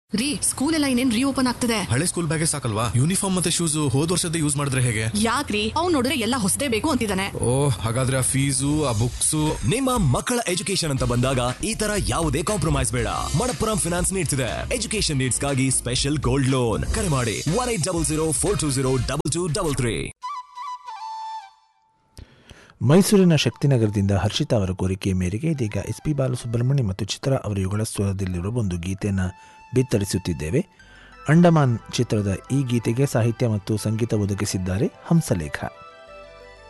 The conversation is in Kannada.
ರೀ ಸ್ಕೂಲ್ ಎಲ್ಲ ಇನ್ನೇನ್ ರೀಓಪನ್ ಆಗ್ತದೆ ಹಳೆ ಸ್ಕೂಲ್ ಬ್ಯಾಗೇ ಸಾಕಲ್ವಾ ಯೂನಿಫಾರ್ಮ್ ಮತ್ತೆ ಶೂಸ್ ಹೋದ್ ವರ್ಷದ ಯೂಸ್ ಮಾಡಿದ್ರೆ ಹೇಗೆ ಯಾಕ್ರಿ ಅವ್ನ್ ನೋಡಿದ್ರೆ ಎಲ್ಲ ಹೊಸದೇ ಬೇಕು ಅಂತಿದ್ದಾನೆ ಓ ಹಾಗಾದ್ರೆ ಆ ಫೀಸು ಆ ಬುಕ್ಸು ನಿಮ್ಮ ಮಕ್ಕಳ ಎಜುಕೇಶನ್ ಅಂತ ಬಂದಾಗ ಈ ತರ ಯಾವುದೇ ಕಾಂಪ್ರಮೈಸ್ ಬೇಡ ಮಣಪ್ಪುರಂ ಫಿನಾನ್ಸ್ ನೀಡ್ತಿದೆ ಎಜುಕೇಶನ್ ನೀಡ್ಸ್ಗಾಗಿ ಸ್ಪೆಷಲ್ ಗೋಲ್ಡ್ ಲೋನ್ ಕರೆ ಮಾಡಿ one eight double zero four two zero double two double three ಮೈಸೂರಿನ ಶಕ್ತಿನಗರದಿಂದ ಹರ್ಷಿತಾ ಅವರ ಕೋರಿಕೆಯ ಮೇರೆಗೆ ಇದೀಗ ಎಸ್ ಪಿ ಬಾಲಸುಬ್ರಹ್ಮಣ್ಯ ಮತ್ತು ಚಿತ್ರ ಅವರ ಯುಗಳ ಸ್ವರದಲ್ಲಿರುವ ಒಂದು ಗೀತೆಯನ್ನು ಬಿತ್ತರಿಸುತ್ತಿದ್ದೇವೆ ಅಂಡಮಾನ್ ಚಿತ್ರದ ಈ ಗೀತೆಗೆ ಸಾಹಿತ್ಯ ಮತ್ತು ಸಂಗೀತ ಒದಗಿಸಿದ್ದಾರೆ ಹಂಸಲೇಖ